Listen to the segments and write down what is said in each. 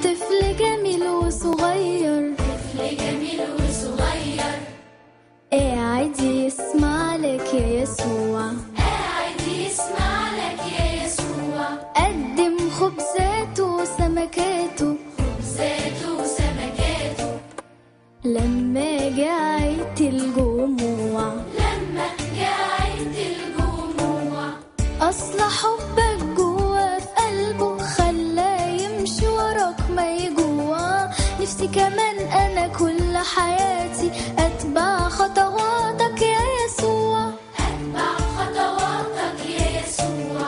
طفل جميل وصغير طفل جميل وصغير قاعد يسمع لك يا يسوع قاعد يسمع لك يا يسوع قدم خبزاته وسمكاته خبزاته وسمكاته لما جاعت الجموع لما جاعت الجموع أصل حبك جوا في قلبه خلاه يمشي وراك ما يجوع نفسي كمان أنا كل حياتي أتبع خطواتك يا يسوع اتبع خطواتك يا يسوع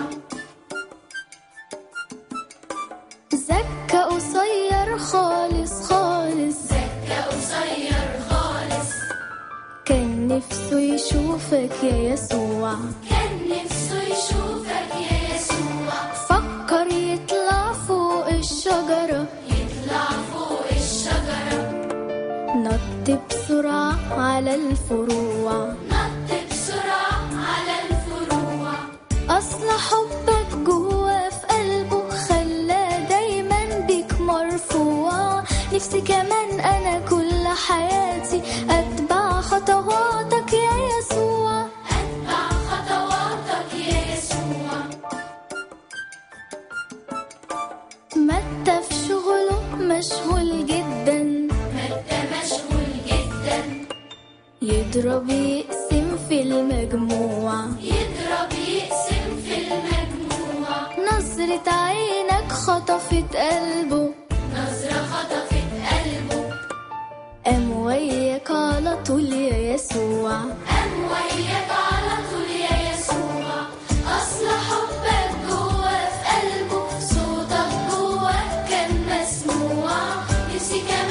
زكى قصير خالص خالص زكى قصير خالص كان نفسه يشوفك يا يسوع كان نفسه يشوفك يا يسوع فكر يطلع فوق الشجرة يطلع فوق الشجرة نط بسرعة على الفروع نط بسرعة على الفروع أصل حبك جوا في قلبه خلاه دايما بيك مرفوع نفسي كمان أنا كل حياتي أتبع خطواتك يا يسوع اتبع خطواتك يا يسوع متى في شغله مشغول جدا متى مشغول جدا يضرب يقسم في المجموع يضرب يقسم في المجموع نظرة عينك خطفت قلبه نظرة خطفت قلبه قام وياك على طول يا يسوع قام وياك على طول يا يسوع أصل حبك جوا في قلبه صوتك جوا كان مسموع نفسي كمان